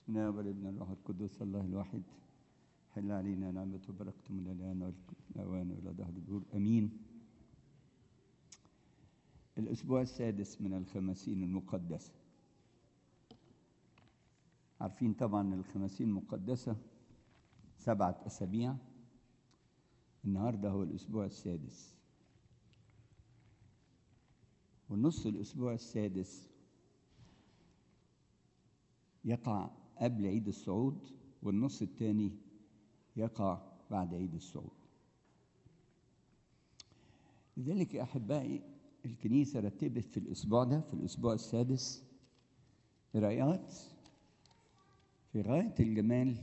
بسم والابن الروح القدس الله الواحد حل علينا نعمته وبركته من الآن والأوان وإلى دهر الدور أمين الأسبوع السادس من الخمسين المقدسة عارفين طبعا الخمسين المقدسة سبعة أسابيع النهاردة هو الأسبوع السادس ونص الأسبوع السادس يقع قبل عيد الصعود والنص الثاني يقع بعد عيد الصعود لذلك يا أحبائي الكنيسة رتبت في الأسبوع ده في الأسبوع السادس قراءات في غاية الجمال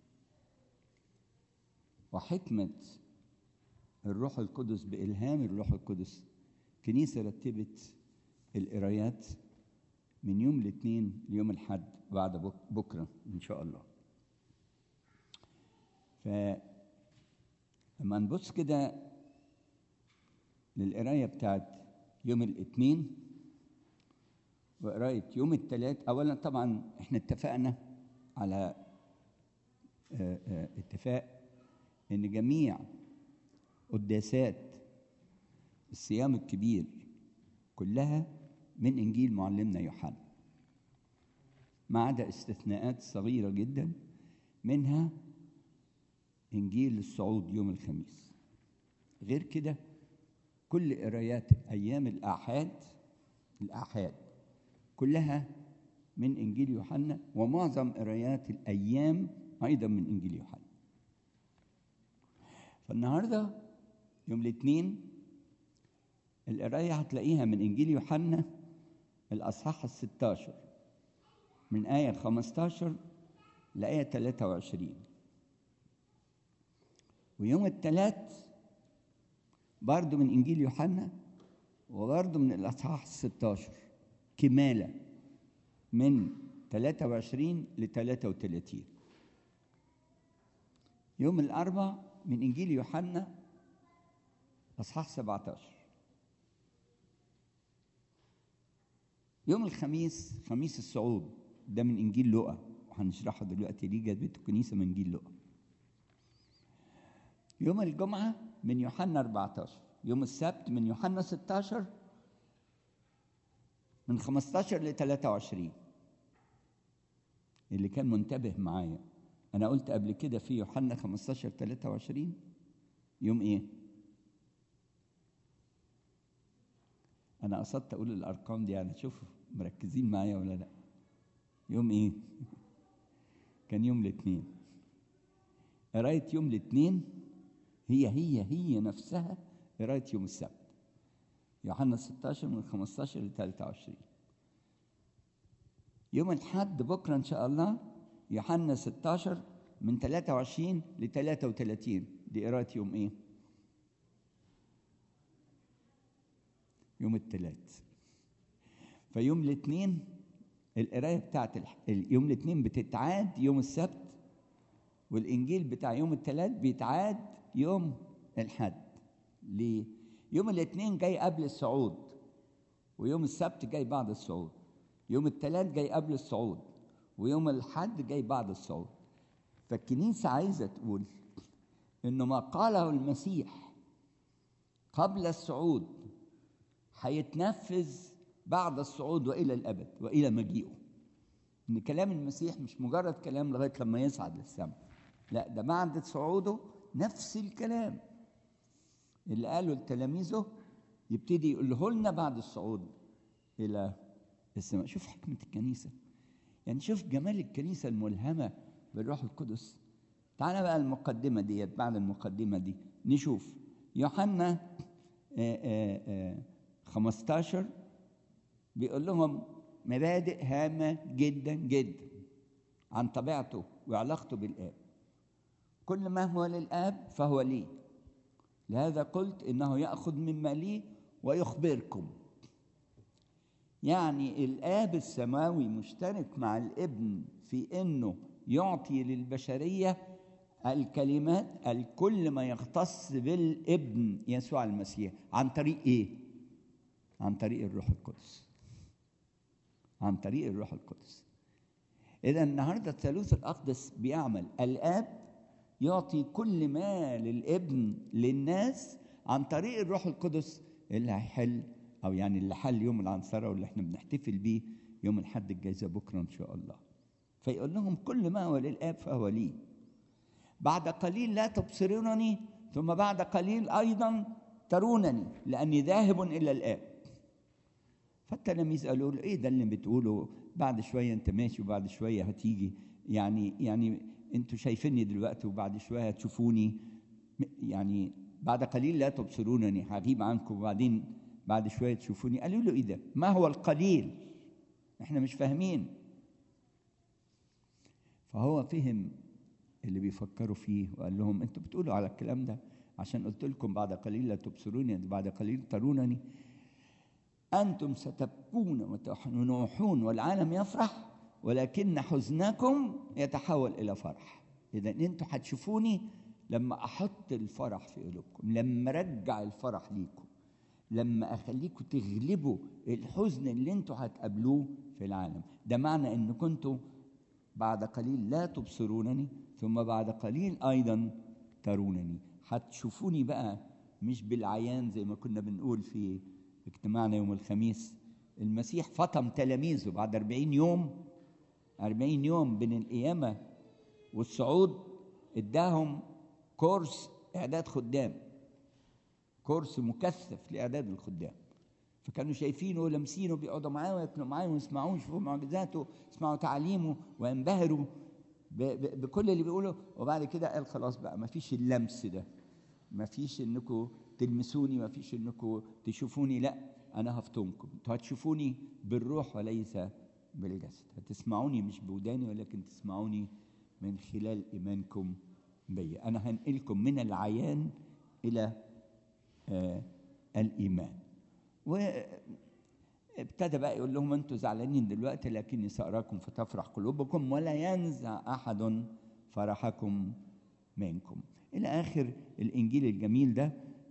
وحكمة الروح القدس بإلهام الروح القدس كنيسة رتبت القرايات من يوم الاثنين ليوم الحد بعد بكرة إن شاء الله فلما نبص كده للقراية بتاعت يوم الاثنين وقراية يوم الثلاث أولا طبعا احنا اتفقنا على اه اه اتفاق ان جميع قداسات الصيام الكبير كلها من انجيل معلمنا يوحنا ما عدا استثناءات صغيره جدا منها انجيل الصعود يوم الخميس غير كده كل قرايات ايام الاحاد الاحاد كلها من انجيل يوحنا ومعظم قرايات الايام ايضا من انجيل يوحنا فالنهارده يوم الاثنين القرايه هتلاقيها من انجيل يوحنا الاصحاح الستاشر من آية 15 لآية 23 ويوم الثلاث برضه من إنجيل يوحنا وبرضه من الأصحاح الستاشر كمالة من 23 ل 33 يوم الأربع من إنجيل يوحنا أصحاح 17 يوم الخميس خميس الصعود ده من انجيل لوقا وهنشرحه دلوقتي ليه جابته الكنيسه من انجيل لوقا يوم الجمعه من يوحنا 14 يوم السبت من يوحنا 16 من 15 ل 23 اللي كان منتبه معايا انا قلت قبل كده في يوحنا 15 23 يوم ايه انا قصدت اقول الارقام دي يعني شوفوا مركزين معايا ولا لا يوم ايه كان يوم الاثنين قرايه يوم الاثنين هي هي هي نفسها قرايه يوم السبت يوحنا 16 من 15 ل 23 يوم الحد بكره ان شاء الله يوحنا 16 من 23 ل 33 دي قرايه يوم ايه يوم الثلاث فيوم الاثنين القرايه بتاعت يوم الاثنين بتتعاد يوم السبت والانجيل بتاع يوم الثلاث بيتعاد يوم الحد ليه يوم الاثنين جاي قبل الصعود ويوم السبت جاي بعد الصعود يوم الثلاث جاي قبل الصعود ويوم الحد جاي بعد الصعود فالكنيسه عايزه تقول انه ما قاله المسيح قبل الصعود هيتنفذ بعد الصعود والى الابد والى مجيئه ان كلام المسيح مش مجرد كلام لغايه لما يصعد للسماء لا ده بعد صعوده نفس الكلام اللي قاله لتلاميذه يبتدي يقوله لنا بعد الصعود الى السماء شوف حكمه الكنيسه يعني شوف جمال الكنيسه الملهمه بالروح القدس تعالى بقى المقدمه ديت بعد المقدمه دي نشوف يوحنا آآ آآ 15 بيقول لهم مبادئ هامة جدا جدا عن طبيعته وعلاقته بالآب كل ما هو للآب فهو لي لهذا قلت إنه يأخذ مما لي ويخبركم يعني الآب السماوي مشترك مع الابن في إنه يعطي للبشرية الكلمات الكل ما يختص بالابن يسوع المسيح عن طريق ايه عن طريق الروح القدس عن طريق الروح القدس إذا النهارده الثالوث الأقدس بيعمل الآب يعطي كل ما للابن للناس عن طريق الروح القدس اللي هيحل أو يعني اللي حل يوم العنصرة واللي احنا بنحتفل بيه يوم الحد الجايزة بكرة إن شاء الله فيقول لهم كل ما هو للآب فهو لي بعد قليل لا تبصرونني ثم بعد قليل أيضا ترونني لأني ذاهب إلى الآب فالتلاميذ قالوا له ايه ده اللي بتقوله بعد شويه انت ماشي وبعد شويه هتيجي يعني يعني انتوا شايفيني دلوقتي وبعد شويه هتشوفوني يعني بعد قليل لا تبصرونني هغيب عنكم وبعدين بعد شويه تشوفوني قالوا له ايه ده ما هو القليل احنا مش فاهمين فهو فهم اللي بيفكروا فيه وقال لهم انتوا بتقولوا على الكلام ده عشان قلت لكم بعد قليل لا تبصروني بعد قليل ترونني أنتم ستبكون وتنوحون والعالم يفرح ولكن حزنكم يتحول إلى فرح إذا أنتم هتشوفوني لما أحط الفرح في قلوبكم لما أرجع الفرح ليكم لما أخليكم تغلبوا الحزن اللي أنتم هتقابلوه في العالم ده معنى أن كنتوا بعد قليل لا تبصرونني ثم بعد قليل أيضا ترونني هتشوفوني بقى مش بالعيان زي ما كنا بنقول في اجتماعنا يوم الخميس المسيح فطم تلاميذه بعد أربعين يوم أربعين يوم بين القيامة والصعود اداهم كورس إعداد خدام كورس مكثف لإعداد الخدام فكانوا شايفينه ولامسينه بيقعدوا معاه وياكلوا معاه ويسمعوه يشوفوا معجزاته يسمعوا تعاليمه وينبهروا بكل اللي بيقوله وبعد كده قال خلاص بقى ما فيش اللمس ده ما فيش انكم تلمسوني ما فيش انكم تشوفوني لا انا هفطمكم انتوا هتشوفوني بالروح وليس بالجسد هتسمعوني مش بوداني ولكن تسمعوني من خلال ايمانكم بي انا هنقلكم من العيان الى آه الايمان وابتدى بقى يقول لهم انتوا زعلانين دلوقتي لكني ساراكم فتفرح قلوبكم ولا ينزع احد فرحكم منكم الى اخر الانجيل الجميل ده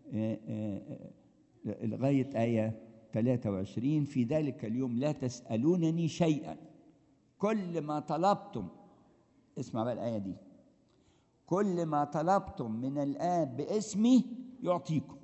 لغايه ايه 23 في ذلك اليوم لا تسالونني شيئا كل ما طلبتم اسمع بقى الايه دي كل ما طلبتم من الاب باسمي يعطيكم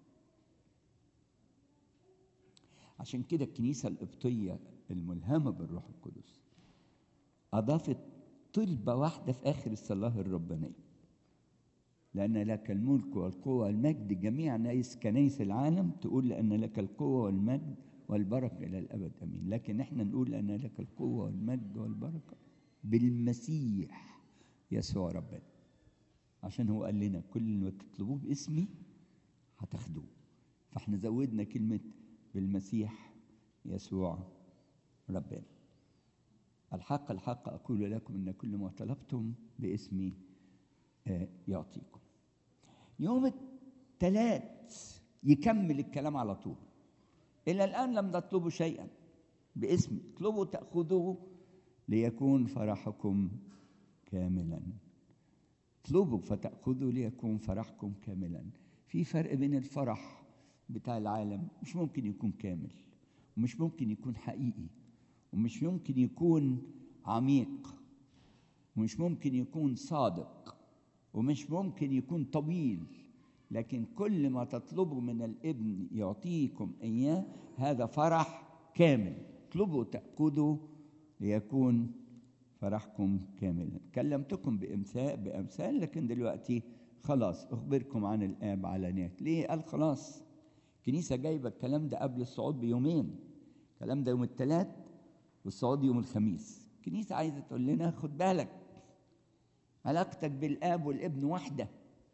عشان كده الكنيسه القبطيه الملهمه بالروح القدس اضافت طلبه واحده في اخر الصلاه الربانيه لأن لك الملك والقوة والمجد جميع ناس كنايس العالم تقول لأن لك القوة والمجد والبركة إلى الأبد أمين لكن إحنا نقول أن لك القوة والمجد والبركة بالمسيح يسوع ربنا عشان هو قال لنا كل ما تطلبوه باسمي هتاخدوه فاحنا زودنا كلمة بالمسيح يسوع ربنا الحق الحق أقول لكم أن كل ما طلبتم باسمي يعطيكم يوم الثلاث يكمل الكلام على طول إلى الآن لم تطلبوا شيئا باسمي اطلبوا تأخذوه ليكون فرحكم كاملا اطلبوا فتأخذوا ليكون فرحكم كاملا في فرق بين الفرح بتاع العالم مش ممكن يكون كامل ومش ممكن يكون حقيقي ومش ممكن يكون عميق ومش ممكن يكون صادق ومش ممكن يكون طويل لكن كل ما تطلبوا من الابن يعطيكم اياه هذا فرح كامل اطلبوا تاخذوا ليكون فرحكم كاملا كلمتكم بامثال بامثال لكن دلوقتي خلاص اخبركم عن الاب علانية ليه قال خلاص الكنيسه جايبه الكلام ده قبل الصعود بيومين الكلام ده يوم الثلاث والصعود يوم الخميس الكنيسه عايزه تقول لنا خد بالك علاقتك بالاب والابن واحده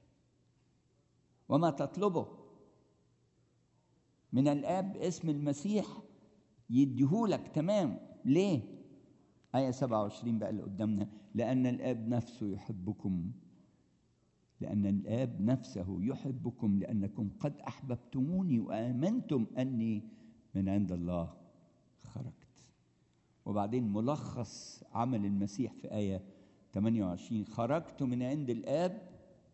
وما تطلبه من الاب اسم المسيح يديهولك تمام ليه آية 27 بقى اللي قدامنا لأن الآب نفسه يحبكم لأن الآب نفسه يحبكم لأنكم قد أحببتموني وآمنتم أني من عند الله خرجت وبعدين ملخص عمل المسيح في آية 28 خرجت من عند الآب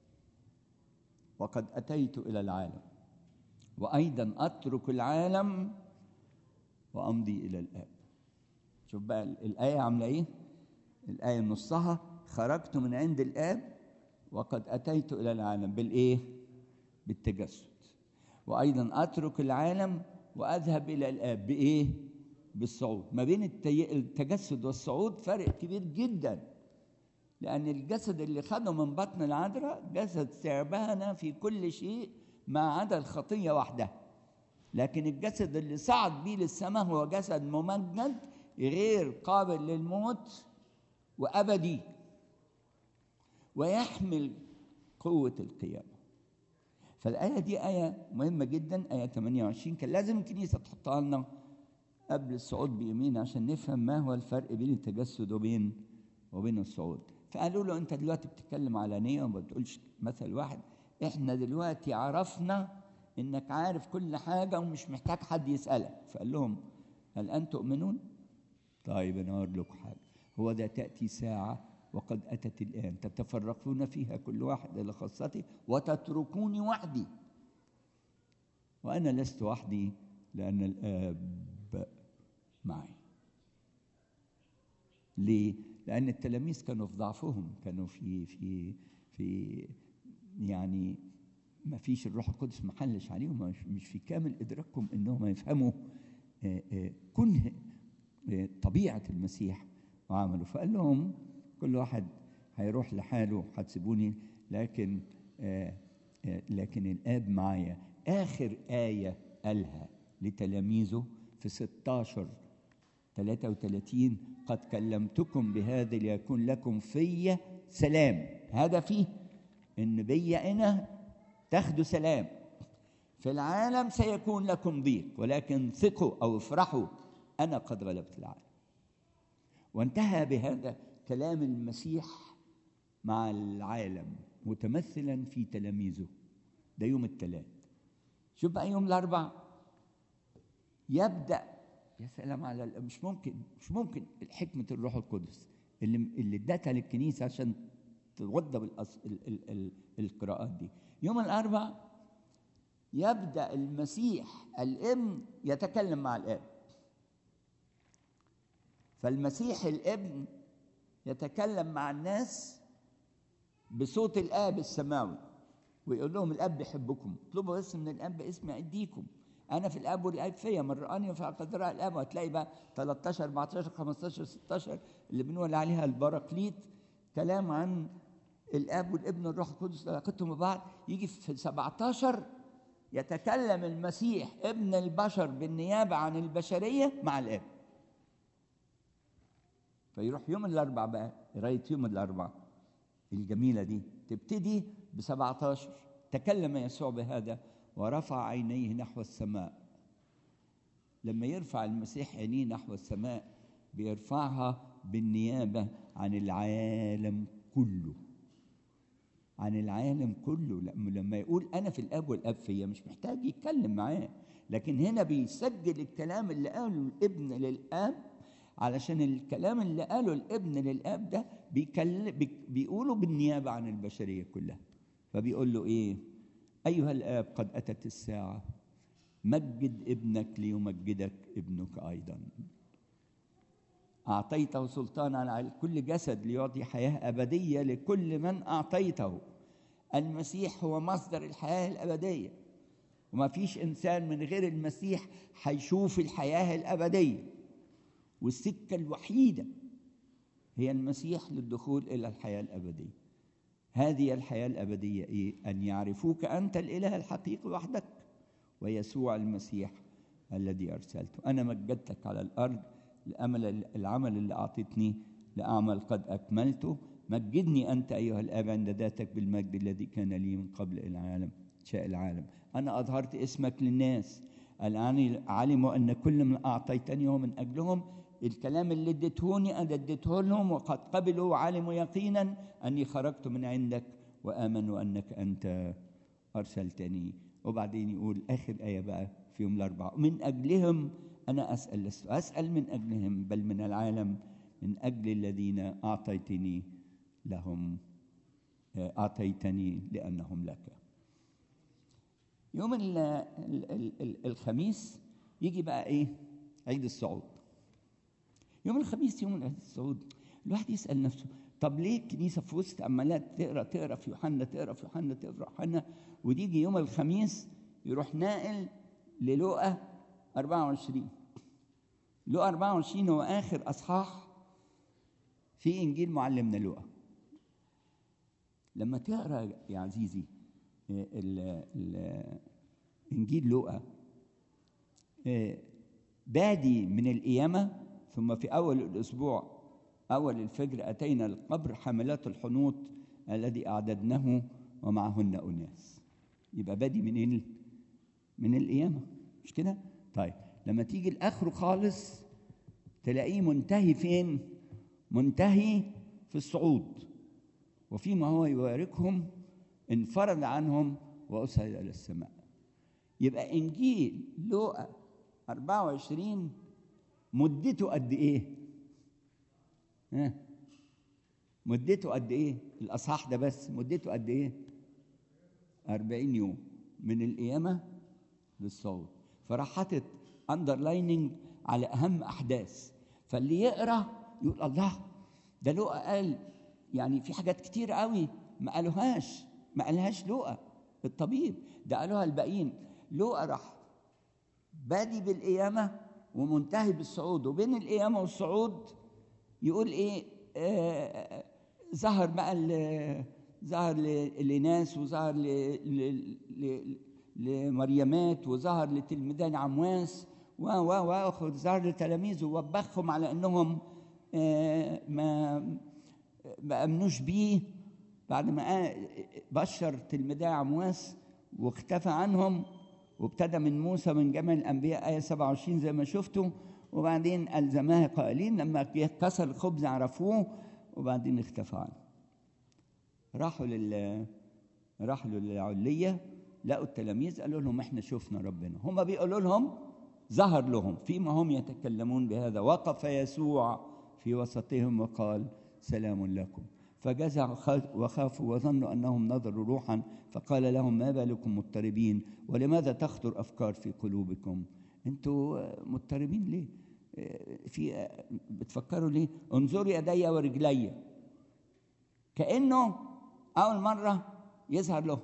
وقد أتيت إلى العالم وأيضا أترك العالم وأمضي إلى الآب شوف بقى الآية عاملة إيه الآية نصها خرجت من عند الآب وقد أتيت إلى العالم بالإيه؟ بالتجسد وأيضا أترك العالم وأذهب إلى الآب بإيه؟ بالصعود ما بين التي... التجسد والصعود فرق كبير جدا لأن الجسد اللي خده من بطن العذراء جسد شبهنا في كل شيء ما عدا الخطية وحدها لكن الجسد اللي صعد بيه للسماء هو جسد ممجد غير قابل للموت وأبدي ويحمل قوة القيامة فالآية دي آية مهمة جدا آية 28 كان لازم الكنيسة تحطها لنا قبل الصعود بيمين عشان نفهم ما هو الفرق بين التجسد وبين وبين الصعود فقالوا له انت دلوقتي بتتكلم علانية وما بتقولش مثل واحد احنا دلوقتي عرفنا انك عارف كل حاجة ومش محتاج حد يسألك فقال لهم هل أنتم تؤمنون؟ طيب أنا أقول لكم حاجة هو ده تأتي ساعة وقد أتت الآن تتفرقون فيها كل واحد إلى خاصته وتتركوني وحدي وأنا لست وحدي لأن الآب معي ليه؟ لأن التلاميذ كانوا في ضعفهم كانوا في في في يعني ما فيش الروح القدس ما حلش عليهم مش, مش في كامل إدراكهم إنهم يفهموا كنه طبيعة المسيح وعمله فقال لهم كل واحد هيروح لحاله هتسيبوني لكن آآ آآ لكن الآب معايا آخر آية قالها لتلاميذه في 16 33 قد كلمتكم بهذا ليكون لكم في سلام هدفي ان بيا انا تاخدوا سلام في العالم سيكون لكم ضيق ولكن ثقوا او افرحوا انا قد غلبت العالم وانتهى بهذا كلام المسيح مع العالم متمثلا في تلاميذه ده يوم الثلاث شوف بقى يوم الاربع يبدا يا سلام على مش ممكن مش ممكن حكمه الروح القدس اللي اللي ادتها للكنيسه عشان توضب الأص... ال... ال... ال... القراءات دي يوم الاربع يبدا المسيح الابن يتكلم مع الاب فالمسيح الابن يتكلم مع الناس بصوت الاب السماوي ويقول لهم الاب بيحبكم اطلبوا بس من الاب باسم ايديكم انا في الاب والاب فيا من رآني فقد رأى الاب وهتلاقي بقى 13 14 15 16 اللي بنقول عليها البراكليت كلام عن الاب والابن والروح القدس علاقتهم ببعض يجي في 17 يتكلم المسيح ابن البشر بالنيابه عن البشريه مع الاب فيروح يوم الاربع بقى قرايه يوم الاربع الجميله دي تبتدي ب 17 تكلم يسوع بهذا ورفع عينيه نحو السماء لما يرفع المسيح عينيه نحو السماء بيرفعها بالنيابه عن العالم كله عن العالم كله لما يقول انا في الاب والاب فيا مش محتاج يتكلم معاه لكن هنا بيسجل الكلام اللي قاله الابن للاب علشان الكلام اللي قاله الابن للاب ده بيكلم بيقوله بالنيابه عن البشريه كلها فبيقول له ايه ايها الاب قد اتت الساعه مجد ابنك ليمجدك ابنك ايضا اعطيته سلطانا على كل جسد ليعطي حياه ابديه لكل من اعطيته المسيح هو مصدر الحياه الابديه وما فيش انسان من غير المسيح هيشوف الحياه الابديه والسكه الوحيده هي المسيح للدخول الى الحياه الابديه هذه الحياه الابديه ايه ان يعرفوك انت الاله الحقيقي وحدك ويسوع المسيح الذي ارسلته انا مجدتك على الارض الامل العمل اللي اعطيتني لاعمل قد اكملته مجدني انت ايها الاب عند ذاتك بالمجد الذي كان لي من قبل العالم شاء العالم انا اظهرت اسمك للناس الان علموا ان كل من اعطيتني هو من اجلهم الكلام اللي اديتهوني انا اديته لهم وقد قبلوا وعلموا يقينا اني خرجت من عندك وامنوا انك انت ارسلتني وبعدين يقول اخر ايه بقى في يوم الاربعاء من اجلهم انا اسال لست اسال من اجلهم بل من العالم من اجل الذين اعطيتني لهم اعطيتني لانهم لك يوم ال ال ال الخميس يجي بقى ايه عيد الصعود يوم الخميس يوم عيد الصعود الواحد يسال نفسه طب ليه الكنيسه في وسط عمالات تقرا تقرا في يوحنا تقرا في يوحنا تقرا في يوحنا وتيجي يوم الخميس يروح ناقل للوقا 24 لوقا 24 هو اخر اصحاح في انجيل معلمنا لوقا لما تقرا يا عزيزي ال ال انجيل لوقا بادي من القيامه ثم في اول الاسبوع اول الفجر اتينا القبر حاملات الحنوط الذي اعددناه ومعهن اناس يبقى بادي منين من القيامه مش كده طيب لما تيجي لاخره خالص تلاقيه منتهي فين منتهي في الصعود وفيما هو يباركهم انفرد عنهم وأصعد إلى السماء يبقى إنجيل لوقا 24 مدته قد إيه؟ ها؟ مدته قد إيه؟ الأصحاح ده بس مدته قد إيه؟ 40 يوم من القيامة للصعود فراح حاطط اندرلايننج على أهم أحداث فاللي يقرأ يقول الله ده لوقا قال يعني في حاجات كتير قوي ما قالوهاش ما قالهاش لوقا الطبيب ده قالوها الباقيين لوقا راح بادي بالقيامه ومنتهي بالصعود وبين القيامه والصعود يقول ايه آه ظهر بقى ظهر لناس وظهر لمريمات وظهر لتلميذان عمواس و و و ظهر لتلاميذه ووبخهم على انهم آه ما ما امنوش بيه بعد ما بشر تلميذي عمواس واختفى عنهم وابتدى من موسى من جمع الانبياء ايه 27 زي ما شفتوا وبعدين الزماه قائلين لما كسر الخبز عرفوه وبعدين اختفى عنه راحوا لل راحوا للعليه لقوا التلاميذ قالوا لهم احنا شفنا ربنا هم بيقولوا لهم ظهر لهم فيما هم يتكلمون بهذا وقف يسوع في وسطهم وقال سلام لكم فجزع وخافوا وظنوا انهم نظروا روحا فقال لهم ما بالكم مضطربين ولماذا تخطر افكار في قلوبكم انتوا مضطربين ليه في بتفكروا ليه انظروا يدي ورجلي كانه اول مره يظهر له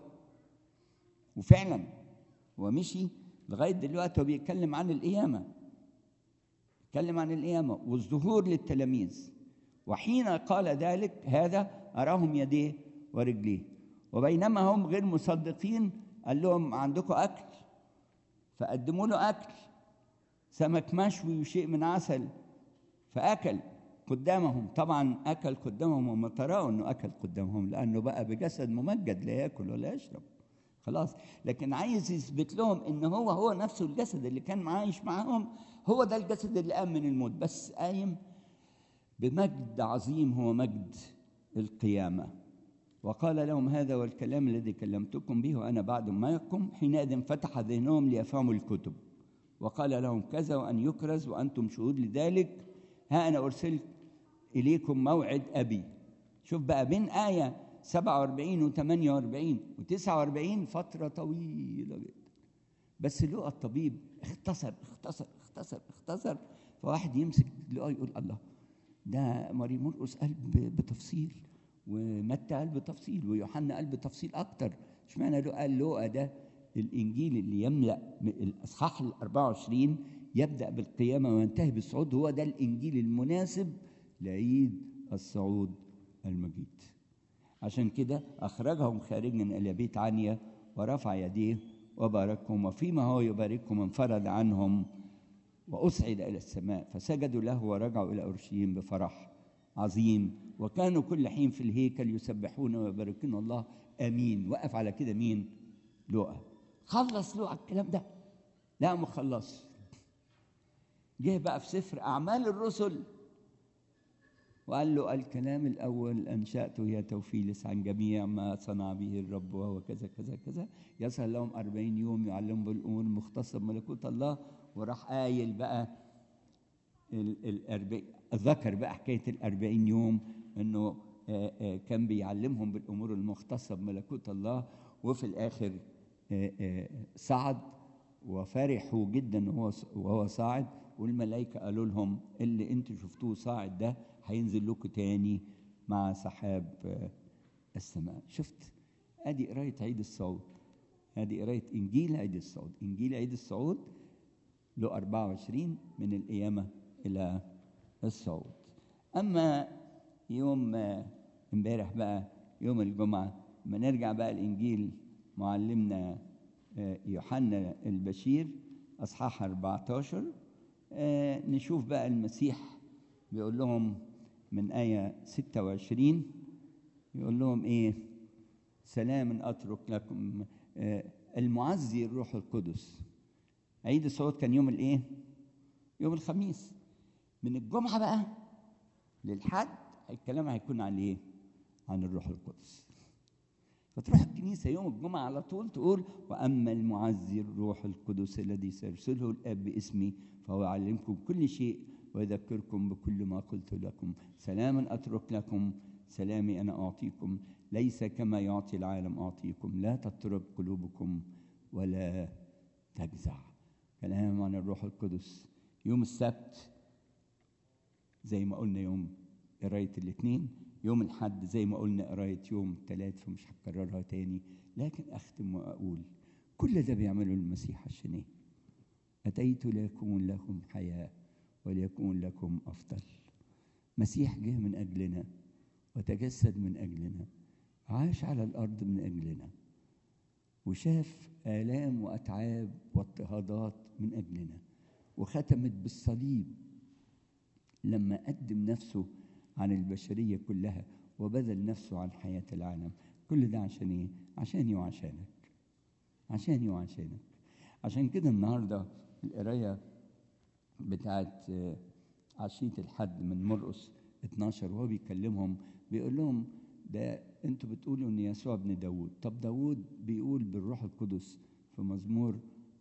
وفعلا هو مشي لغايه دلوقتي هو بيتكلم عن القيامه بيتكلم عن القيامه والظهور للتلاميذ وحين قال ذلك هذا أراهم يديه ورجليه وبينما هم غير مصدقين قال لهم عندكم أكل فقدموا له أكل سمك مشوي وشيء من عسل فأكل قدامهم طبعا أكل قدامهم وما تراه أنه أكل قدامهم لأنه بقى بجسد ممجد لا يأكل ولا يشرب خلاص لكن عايز يثبت لهم ان هو هو نفسه الجسد اللي كان عايش معاهم هو ده الجسد اللي قام من الموت بس قايم بمجد عظيم هو مجد القيامة وقال لهم هذا والكلام الذي كلمتكم به وأنا بعد معكم حينئذ فتح ذهنهم ليفهموا الكتب وقال لهم كذا وأن يكرز وأنتم شهود لذلك ها أنا أرسلت إليكم موعد أبي شوف بقى بين آية 47 و 48 و 49 فترة طويلة جدا بس لقى الطبيب اختصر اختصر اختصر اختصر فواحد يمسك لقى يقول الله ده ماري مرقس قال بتفصيل ومتى قال بتفصيل ويوحنا قال بتفصيل اكتر اشمعنى له قال لوقا ده الانجيل اللي يملا الاصحاح ال 24 يبدا بالقيامه وينتهي بالصعود هو ده الانجيل المناسب لعيد الصعود المجيد عشان كده اخرجهم خارجا الى بيت عنيا ورفع يديه وباركهم وفيما هو يباركهم انفرد عنهم وأصعد إلى السماء فسجدوا له ورجعوا إلى أورشليم بفرح عظيم وكانوا كل حين في الهيكل يسبحون ويباركون الله امين وقف على كده مين لوقا خلص لوقا الكلام ده لا ما خلص جه بقى في سفر اعمال الرسل وقال له الكلام الاول انشاته هي توفيلس عن جميع ما صنع به الرب وهو كذا كذا كذا يسهل لهم أربعين يوم يعلمهم بالامور المختصه بملكوت الله وراح قايل بقى الأربعين ذكر بقى حكايه الأربعين يوم انه آآ آآ كان بيعلمهم بالامور المختصه بملكوت الله وفي الاخر آآ صعد وفرحوا جدا وهو وهو صاعد والملائكه قالوا لهم اللي انتوا شفتوه صاعد ده هينزل لكم تاني مع سحاب آه، السماء شفت ادي قرايه عيد الصعود ادي قرايه انجيل عيد الصعود انجيل عيد الصعود له 24 من القيامه الى الصعود اما يوم آه، امبارح بقى يوم الجمعه ما نرجع بقى الانجيل معلمنا آه، يوحنا البشير اصحاح 14 آه، نشوف بقى المسيح بيقول لهم من آية 26 يقول لهم إيه سلاما أترك لكم آه، المعزي الروح القدس عيد الصعود كان يوم الإيه يوم الخميس من الجمعة بقى للحد الكلام هيكون عن إيه عن الروح القدس فتروح الكنيسة يوم الجمعة على طول تقول وأما المعزي الروح القدس الذي سيرسله الآب باسمي فهو يعلمكم كل شيء ويذكركم بكل ما قلت لكم سلاما أترك لكم سلامي أنا أعطيكم ليس كما يعطي العالم أعطيكم لا تضطرب قلوبكم ولا تجزع كلام عن الروح القدس يوم السبت زي ما قلنا يوم قراية الاثنين يوم الحد زي ما قلنا قراية يوم الثلاث فمش هكررها تاني لكن أختم وأقول كل ده بيعمله المسيح عشان إيه؟ أتيت ليكون لكم حياة وليكون لكم أفضل مسيح جه من أجلنا وتجسد من أجلنا عاش على الأرض من أجلنا وشاف آلام وأتعاب واضطهادات من أجلنا وختمت بالصليب لما قدم نفسه عن البشرية كلها وبذل نفسه عن حياة العالم كل ده عشان إيه؟ عشاني وعشانك عشاني وعشانك عشان كده النهاردة القراية بتاعت آه، عشية الحد من مرقس 12 وهو بيكلمهم بيقول لهم ده انتوا بتقولوا ان يسوع ابن داوود طب داوود بيقول بالروح القدس في مزمور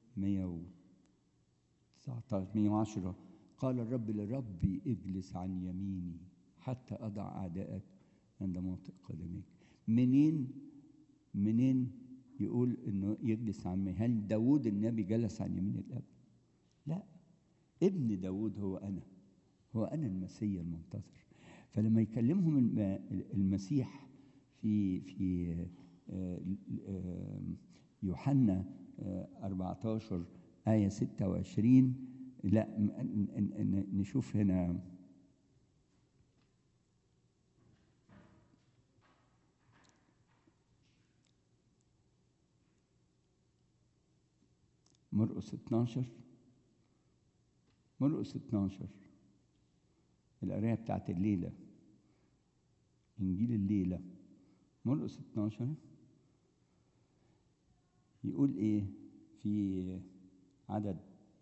119 110 قال الرب لربي اجلس عن يميني حتى اضع اعدائك عند موطئ قدميك منين منين يقول انه يجلس عن يمين هل داوود النبي جلس عن يمين الاب لا ابن داوود هو انا هو انا المسيح المنتظر فلما يكلمهم الم- المسيح في في آه، آه، يوحنا آه، 14 آية 26 لا م- ن- ن- نشوف هنا مرقس 12 مرقس 12 القرايه بتاعت الليله انجيل الليله مرقس 12 يقول ايه في عدد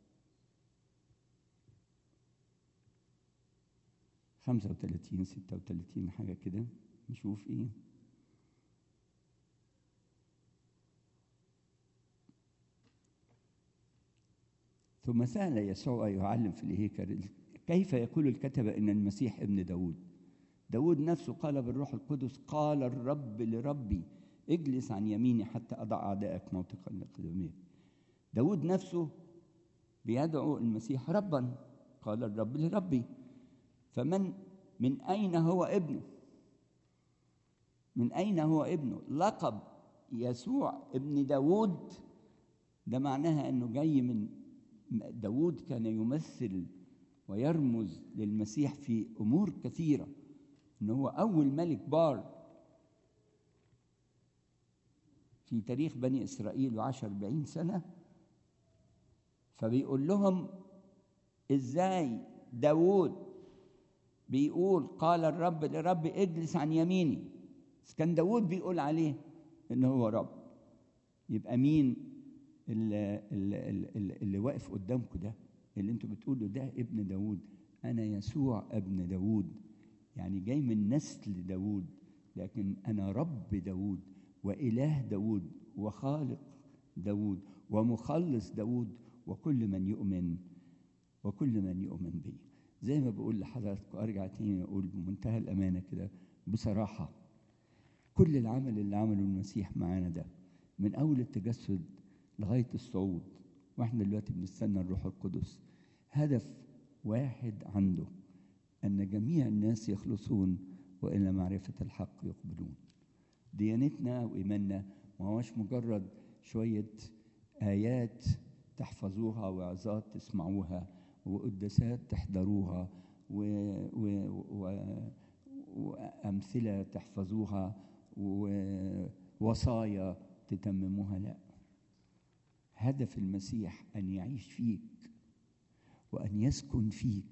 خمسة وثلاثين ستة وثلاثين حاجة كده نشوف ايه ثم سأل يسوع يعلم في الهيكل كيف يقول الكتبة إن المسيح ابن داود داود نفسه قال بالروح القدس قال الرب لربي اجلس عن يميني حتى أضع أعدائك موطئا لقدميك داود نفسه بيدعو المسيح ربا قال الرب لربي فمن من أين هو ابنه من أين هو ابنه لقب يسوع ابن داود ده معناها أنه جاي من داود كان يمثل ويرمز للمسيح في أمور كثيرة أنه هو أول ملك بار في تاريخ بني إسرائيل وعاش أربعين سنة فبيقول لهم إزاي داود بيقول قال الرب لرب اجلس عن يميني بس كان داود بيقول عليه إن هو رب يبقى مين اللي, اللي, اللي واقف قدامكم ده اللي انتوا بتقولوا ده ابن داود انا يسوع ابن داود يعني جاي من نسل داود لكن انا رب داود واله داود وخالق داود ومخلص داود وكل من يؤمن وكل من يؤمن بي زي ما بقول لحضراتكم ارجع تاني اقول بمنتهى الامانه كده بصراحه كل العمل اللي عمله المسيح معانا ده من اول التجسد لغايه الصعود واحنا دلوقتي بنستنى الروح القدس هدف واحد عنده أن جميع الناس يخلصون وإلى معرفة الحق يقبلون ديانتنا وإيماننا ما هوش مجرد شوية آيات تحفظوها وعظات تسمعوها وقداسات تحضروها و... و... و... وأمثلة تحفظوها ووصايا تتمموها لا هدف المسيح أن يعيش فيك وأن يسكن فيك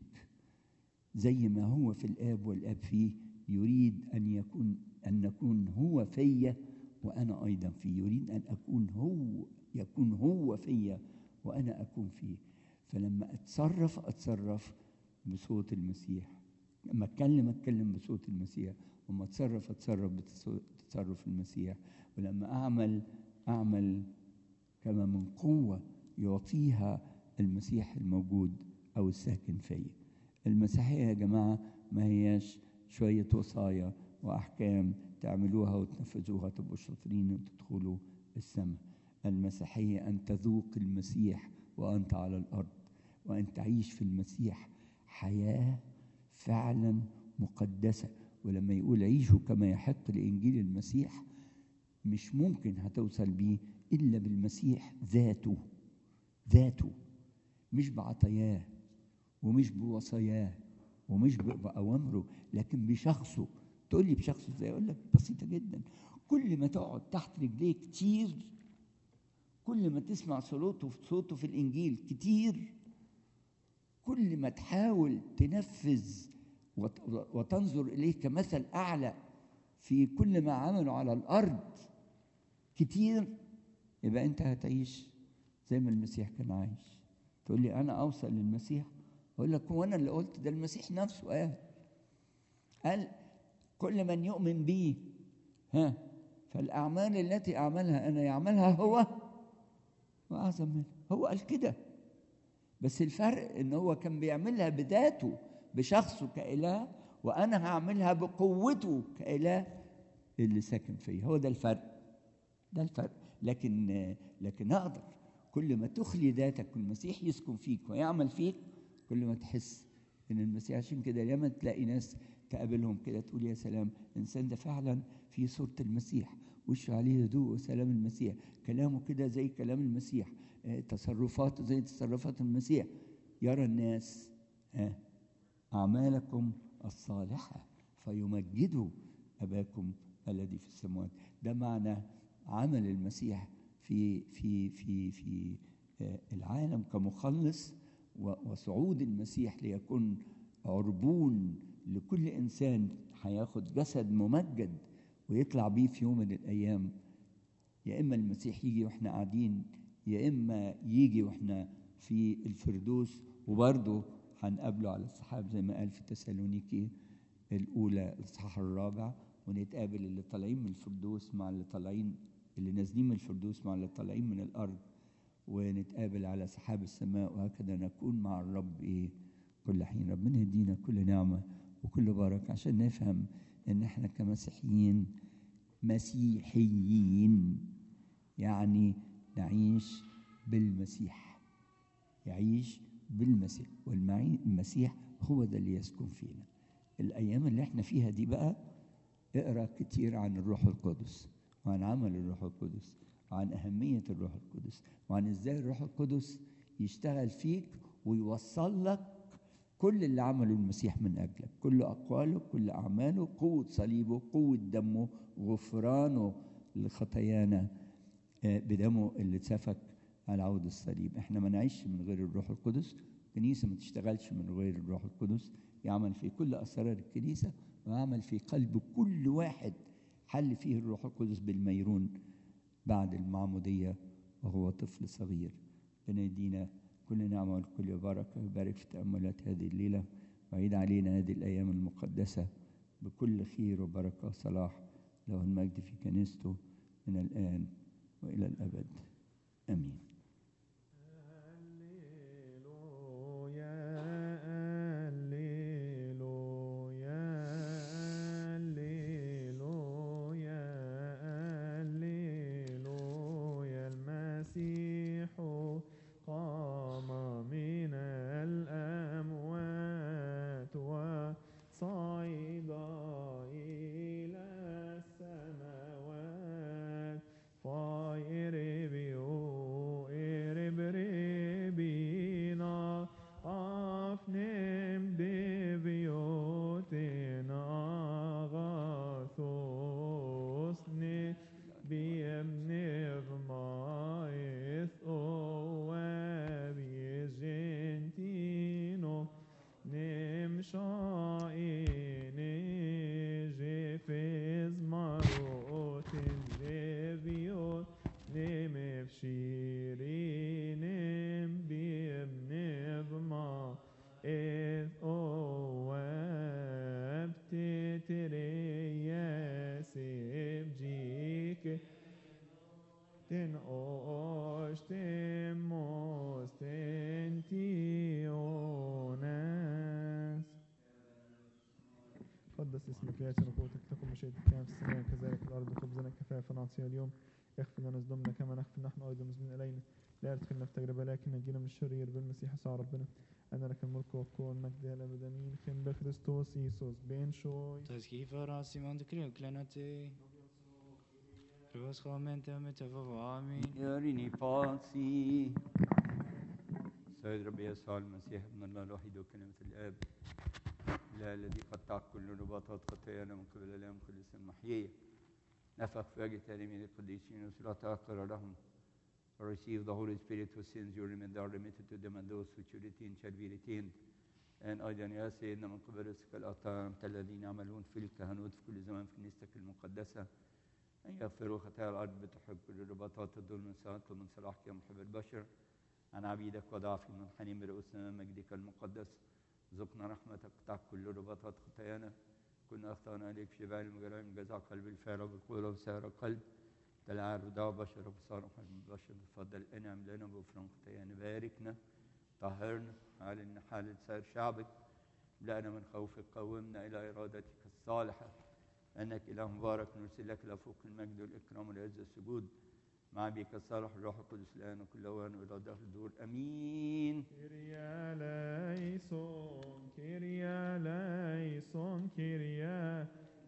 زي ما هو في الآب والآب فيه يريد أن يكون أن نكون هو فيا وأنا أيضا فيه يريد أن أكون هو يكون هو فيا وأنا أكون فيه فلما أتصرف أتصرف بصوت المسيح لما أتكلم أتكلم بصوت المسيح وما أتصرف أتصرف بتصرف المسيح ولما أعمل أعمل كما من قوة يعطيها المسيح الموجود أو الساكن فيا المسيحية يا جماعة ما هياش شوية وصايا وأحكام تعملوها وتنفذوها تبقوا شاطرين وتدخلوا السماء المسيحية أن تذوق المسيح وأنت على الأرض وأن تعيش في المسيح حياة فعلا مقدسة ولما يقول عيشوا كما يحق لإنجيل المسيح مش ممكن هتوصل بيه إلا بالمسيح ذاته ذاته مش بعطاياه ومش بوصاياه ومش بأوامره لكن بشخصه تقول لي بشخصه ازاي اقول لك بسيطه جدا كل ما تقعد تحت رجليه كتير كل ما تسمع صوته صوته في الانجيل كتير كل ما تحاول تنفذ وتنظر اليه كمثل اعلى في كل ما عمله على الارض كتير يبقى انت هتعيش زي ما المسيح كان عايش تقول لي انا اوصل للمسيح اقول لك هو انا اللي قلت ده المسيح نفسه قال قال كل من يؤمن بي ها فالأعمال التي أعملها أنا يعملها هو وأعظم منه هو قال كده بس الفرق إن هو كان بيعملها بذاته بشخصه كإله وأنا هعملها بقوته كإله اللي ساكن فيه هو ده الفرق ده الفرق لكن لكن أقدر كل ما تخلي ذاتك والمسيح يسكن فيك ويعمل فيك كل ما تحس ان المسيح عشان كده ياما تلاقي ناس تقابلهم كده تقول يا سلام الانسان ده فعلا في صوره المسيح وشه عليه هدوء وسلام المسيح كلامه كده زي كلام المسيح آه، تصرفاته زي تصرفات المسيح يرى الناس آه، اعمالكم الصالحه فيمجدوا اباكم الذي في السماوات ده معنى عمل المسيح في في في في آه، العالم كمخلص وصعود المسيح ليكون عربون لكل انسان هياخد جسد ممجد ويطلع بيه في يوم من الايام يا اما المسيح يجي واحنا قاعدين يا اما يجي واحنا في الفردوس وبرضه هنقابله على السحاب زي ما قال في تسالونيكي الاولى الاصحاح الرابع ونتقابل اللي طالعين من الفردوس مع اللي طالعين اللي نازلين من الفردوس مع اللي طالعين من الارض ونتقابل على سحاب السماء وهكذا نكون مع الرب ايه كل حين ربنا يدينا كل نعمه وكل بركه عشان نفهم ان احنا كمسيحيين مسيحيين يعني نعيش بالمسيح يعيش بالمسيح والمسيح هو ده اللي يسكن فينا الايام اللي احنا فيها دي بقى اقرا كتير عن الروح القدس وعن عمل الروح القدس وعن أهمية الروح القدس وعن إزاي الروح القدس يشتغل فيك ويوصل لك كل اللي عمله المسيح من أجلك كل أقواله كل أعماله قوة صليبه قوة دمه غفرانه لخطايانا بدمه اللي اتسفك على عود الصليب احنا ما نعيش من غير الروح القدس الكنيسة ما تشتغلش من غير الروح القدس يعمل في كل أسرار الكنيسة ويعمل في قلب كل واحد حل فيه الروح القدس بالميرون بعد المعمودية وهو طفل صغير ربنا يدينا كل نعمة وكل بركة ويبارك في تأملات هذه الليلة ويعيد علينا هذه الأيام المقدسة بكل خير وبركة وصلاح له المجد في كنيسته من الآن وإلى الأبد آمين قام من الأموات و Kyrie sevcik ten oş temos tentiones قدس اسمك يا ملكوتك تكن مشيئتك كما في السماء كذلك في الارض خبزنا كفاف نعطيها اليوم اغفر لنا ذنوبنا كما نغفر نحن ايضا مذنبين الينا لا تدخلنا في تجربه لكن نجينا من الشرير بالمسيح يسوع ربنا أنا لك الملك والقوة والمجد إلى الأبد آمين خن بخريستوس يسوس بين شوي Teskifara Simon de Kryuklenati. Privas Clemente Metavavo Amin. يرني فاصي سيد ربي يسوع المسيح ابن الله الوحيد وكلمة الآب لا الذي قطع كل رباطات خطايانا من قبل الآن كل سن محيية نفخ في وجه تلاميذ القديسين وصلاة قرارهم receive the Holy Spirit whose sins you remember are remitted to them and those which you retain shall be retained and أيضا يا سيدنا من قبل رزقك الأطهار أنت الذين يعملون في الكهنوت في كل زمان في كنيستك المقدسة أن يغفروا خطايا الأرض بتحب كل رباطات الظلم من ساعات ومن صلاحك يا محب البشر عن عبيدك وضعف منحنين برؤوسنا من مجدك المقدس ذقنا رحمتك قطع كل رباطات خطايانا كنا أخطأنا إليك في بعض المجرم جزع قلب الفعل وبالقول وسائر القلب تلعب ودعوة بشر وبصار محب البشر تفضل انعم لنا بغفران خطايانا باركنا طهرنا على ان حال سائر شعبك املأنا من خوفك قومنا إلى إرادتك الصالحة أنك إله مبارك نرسل لك إلى فوق المجد والإكرام والعز والسجود مع بك الصالح الروح القدس الآن وكل أوان وإلى دهر الدور أمين كيريا ليسون كيريا ليسون كيريا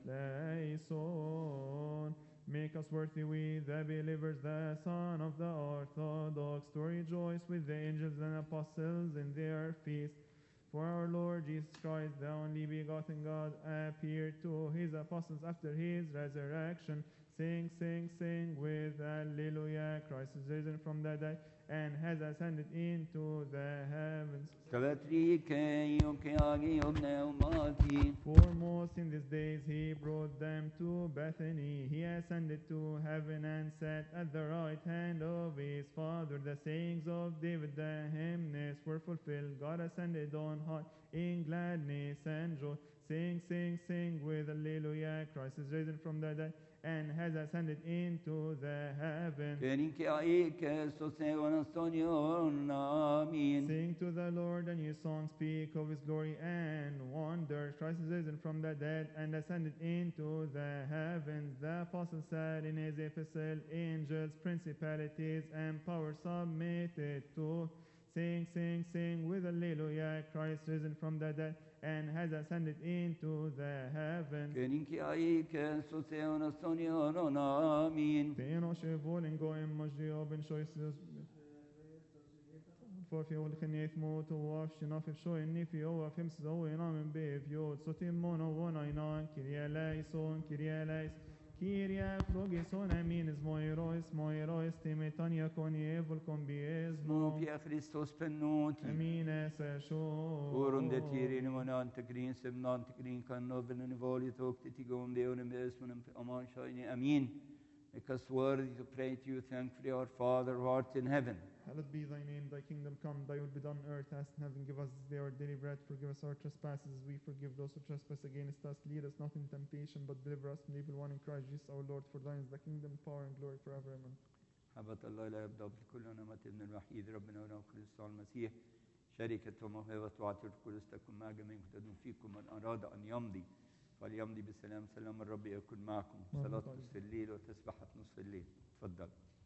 ليسون Make us worthy with the believers, the Son of the Orthodox, to rejoice with the angels and apostles in their feast. For our Lord Jesus Christ, the only begotten God, appeared to his apostles after his resurrection. Sing, sing, sing with Alleluia. Christ is risen from the dead and has ascended into the heavens. كبتريكي وكياغي وبنوماتي Foremost in these days, he brought them to Bethany. He ascended to heaven and sat at the right hand of his Father. The sayings of David, the hymnists, were fulfilled. God ascended on high in gladness and joy. Sing, sing, sing with Alleluia. Christ is risen from the dead and has ascended into the heavens. كريكي أيك سوسي ونستونيون آمين Sing to the Lord a new song, speak of his glory and wonders. Christ is risen from the dead and ascended into the heavens. The apostle said in his epistle, angels, principalities, and powers submitted to. Sing, sing, sing with Alleluia. Christ risen from the dead and has ascended into the heavens. كريكي أيك سوسي ونستونيون آمين Tenoche volen gå en moždi oben choices for fi ol khen yethmo to waf shna fi sho inni fi o af hems zo ina men be fi o so tim mono wona ina kiria laison kiria lais kiria flogison amin is moiro is moiro is timetania kon evol kon bies مو mo في خريستوس بنوتي amin es sho Orunde tirin monan tekrin semnan tekrin kan noven en voli tok tigon de onem esmen aman shine amin Make us worthy to pray to you, thankfully, our Father who art in heaven. Hallowed be thy name, thy kingdom come, thy will be done on earth as in heaven. Give us this day our daily bread, forgive us our trespasses as we forgive those who trespass against us. Lead us not in temptation, but deliver us from the evil one in Christ Jesus our Lord. For thine is the kingdom, power, and glory forever. Amen. حبة الله لا يبدأ في كل نعمة ابن الوحيد ربنا ونعم كريستوس المسيح شركة وموهبة وعطية القدس تكون مع جميع مهتدون فيكم من أراد أن يمضي فليمضي بسلام سلام الرب يكون معكم نعم، صلاة طيب. نصف الليل وتسبحة نصف الليل تفضل